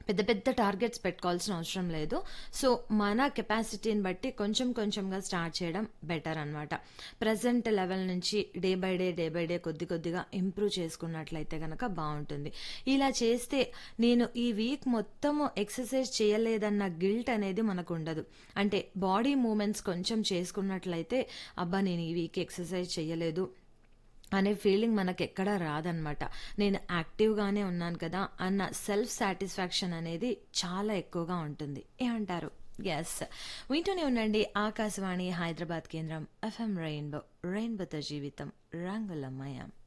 పెద్ద పెద్ద టార్గెట్స్ పెట్టుకోవాల్సిన అవసరం లేదు సో మన కెపాసిటీని బట్టి కొంచెం కొంచెంగా స్టార్ట్ చేయడం బెటర్ అనమాట ప్రజెంట్ లెవెల్ నుంచి day by day day by day కొద్ది కొద్దిగా ఇంప్రూవ్ చేసుకున్నట్లయితే కనుక బాగుంటుంది ఇలా చేస్తే నేను ఈ వీక్ మొత్తము ఎక్సర్సైజ్ చేయలేదన్న గిల్ట్ అనేది మనకు ఉండదు అంటే బాడీ మూమెంట్స్ కొంచెం చేసుకున్నట్లయితే అబ్బా నేను ఈ వీక్ ఎక్సర్సైజ్ చేయలేదు అనే ఫీలింగ్ మనకి ఎక్కడా రాదనమాట నేను యాక్టివ్గానే ఉన్నాను కదా అన్న సెల్ఫ్ సాటిస్ఫాక్షన్ అనేది చాలా ఎక్కువగా ఉంటుంది ఏమంటారు ఎస్ వింటూనే ఉండండి ఆకాశవాణి హైదరాబాద్ కేంద్రం ఎఫ్ఎం రెయిన్బో రెయిన్బోతో జీవితం రంగులమయం